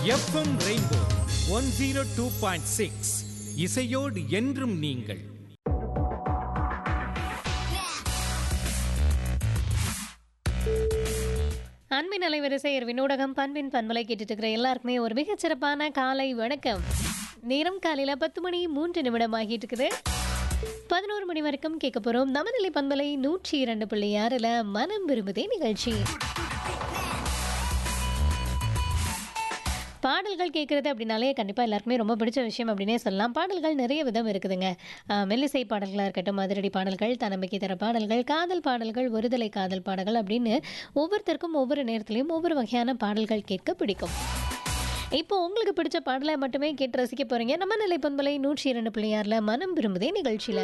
FM rainbow one zero two point six இசையோடு என்றும் நீங்கள் அன்பின் அலைவரிசையர் வினோடகம் பண்பின் பண்பலை கேட்டுட்டு இருக்கிற எல்லாருக்குமே ஒரு மிகச்சிறப்பான காலை வணக்கம் நேரம் காலையில பத்து மணி மூன்று நிமிடம் ஆகிட்டு இருக்குது பதினோரு மணி வரைக்கும் கேட்க போறோம் நமநிலை பண்பலை நூற்றி இரண்டு புள்ளி ஆறுல மனம் விரும்புதே நிகழ்ச்சி பாடல்கள் கேட்குறது அப்படின்னாலே கண்டிப்பாக எல்லாருக்குமே ரொம்ப பிடிச்ச விஷயம் அப்படின்னே சொல்லலாம் பாடல்கள் நிறைய விதம் இருக்குதுங்க ஆஹ் மெல்லிசை பாடல்களாக இருக்கட்டும் அதிரடி பாடல்கள் தன்னம்பிக்கை தர பாடல்கள் காதல் பாடல்கள் ஒருதலை காதல் பாடல்கள் அப்படின்னு ஒவ்வொருத்தருக்கும் ஒவ்வொரு நேரத்துலையும் ஒவ்வொரு வகையான பாடல்கள் கேட்க பிடிக்கும் இப்போ உங்களுக்கு பிடிச்ச பாடலை மட்டுமே கேட்டு ரசிக்க போறீங்க நம்ம நிலை பண்பலை நூற்றி இரண்டு பிள்ளையாரில் மனம் விரும்புதே நிகழ்ச்சியில்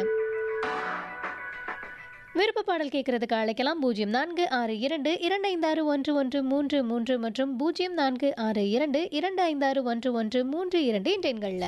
விருப்ப பாடல் கேட்கறதுக்கு அழைக்கலாம் பூஜ்ஜியம் நான்கு ஆறு இரண்டு இரண்டு ஐந்து ஆறு ஒன்று ஒன்று மூன்று மூன்று மற்றும் பூஜ்ஜியம் நான்கு ஆறு இரண்டு இரண்டு ஐந்து ஆறு ஒன்று ஒன்று மூன்று இரண்டு என்ற எண்களில்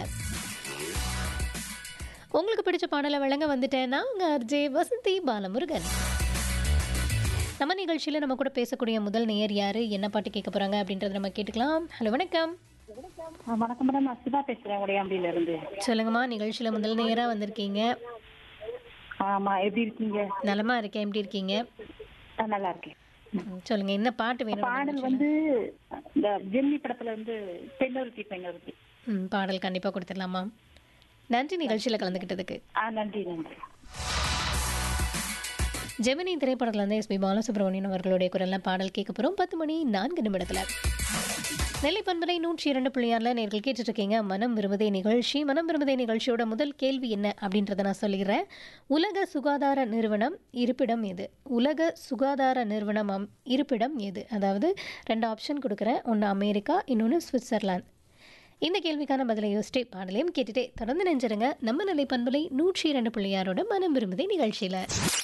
உங்களுக்கு பிடிச்ச பாடலை வழங்க வந்துட்டேன்னா உங்க அர்ஜே வசந்தி பாலமுருகன் நம்ம நிகழ்ச்சியில் நம்ம கூட பேசக்கூடிய முதல் நேயர் யாரு என்ன பாட்டு கேட்க போறாங்க அப்படின்றத நம்ம கேட்டுக்கலாம் ஹலோ வணக்கம் ஆ, வணக்கம் மேடம் நான் சிவா பேசுறேன் உடையாம்பியில இருந்து சொல்லுங்கம்மா நிகழ்ச்சியில் முதல் நேயராக வந்திருக்கீங்க ஆமா எப்படி இருக்கீங்க நலமா இருக்கேன் எப்படி இருக்கீங்க ஆ, நல்லா இருக்கேன் ம், சொல்லுங்க என்ன பாட்டு வேணும் நம்ம பாடல் நிகழ்ச்சியில? வந்து இந்த ஜெமினி படத்துல வந்து பெண்ணொருத்தி பெண்ணொருத்தி ம் பாடல் கண்டிப்பாக கொடுத்துடலாமா நன்றி நிகழ்ச்சியில் கலந்துக்கிட்டதுக்கு ஆ நன்றி நன்றி ஜெமினி திரைப்படத்தில் வந்து எஸ்பி பாலசுப்ரமணியன் அவர்களுடைய குரலில் பாடல் கேட்க போகிறோம் பத்து மணி நான்கு நிமிடத்தில் நெல்லை பண்பலை நூற்றி இரண்டு புள்ளியாரில் நேர்கள் கேட்டுட்டு இருக்கீங்க மனம் விரும்புதே நிகழ்ச்சி மனம் விரும்புதே நிகழ்ச்சியோட முதல் கேள்வி என்ன அப்படின்றத நான் சொல்லிடுறேன் உலக சுகாதார நிறுவனம் இருப்பிடம் எது உலக சுகாதார நிறுவனம் அம்- இருப்பிடம் எது அதாவது ரெண்டு ஆப்ஷன் கொடுக்குறேன் ஒன்று அமெரிக்கா இன்னொன்று சுவிட்சர்லாந்து இந்த கேள்விக்கான பதிலை யோசிச்சு பாடலையும் கேட்டுட்டே தொடர்ந்து நெஞ்சிருங்க நம்ம நிலை பண்பலை நூற்றி இரண்டு புள்ளியாரோட மனம் விரும்புதே நிகழ்ச்சியில்